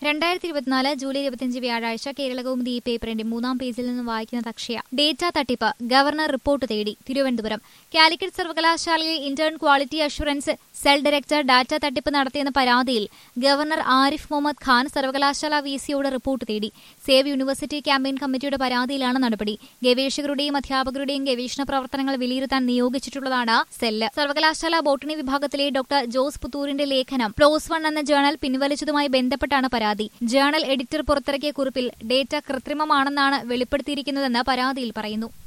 രണ്ടായിരത്തി ഇരുപത്തിനാല് ജൂലൈ ഇരുപത്തിയഞ്ച് വ്യാഴാഴ്ച കേരളകൗമുദി ഈ പേപ്പറിന്റെ മൂന്നാം പേജിൽ നിന്ന് വായിക്കുന്നത് അക്ഷയ ഡേറ്റ തട്ടിപ്പ് ഗവർണർ റിപ്പോർട്ട് തേടി തിരുവനന്തപുരം കാലിക്കറ്റ് സർവകലാശാലയിൽ internal quality assurance cell director data തട്ടിപ്പ് നടത്തിയെന്ന പരാതിയിൽ ഗവർണർ ആരിഫ് മുഹമ്മദ് ഖാൻ സർവകലാശാല വി സിയോട് റിപ്പോർട്ട് തേടി സേവ് യൂണിവേഴ്സിറ്റി ക്യാമ്പയിൻ കമ്മിറ്റിയുടെ പരാതിയിലാണ് നടപടി ഗവേഷകരുടെയും അധ്യാപകരുടെയും ഗവേഷണ പ്രവർത്തനങ്ങൾ വിലയിരുത്താൻ നിയോഗിച്ചിട്ടുള്ളതാണ് സെല്ല് സർവകലാശാല ബോട്ടണി വിഭാഗത്തിലെ ഡോക്ടർ ജോസ് പുത്തൂരിന്റെ ലേഖനം പ്ലോസ് വൺ എന്ന ജേണൽ പിൻവലിച്ചതുമായി ബന്ധപ്പെട്ടാണ് പരാതി ജേണൽ എഡിറ്റർ പുറത്തിറക്കിയ കുറിപ്പിൽ ഡേറ്റ കൃത്രിമമാണെന്നാണ് വെളിപ്പെടുത്തിയിരിക്കുന്നതെന്ന് പരാതിയിൽ പറയുന്നു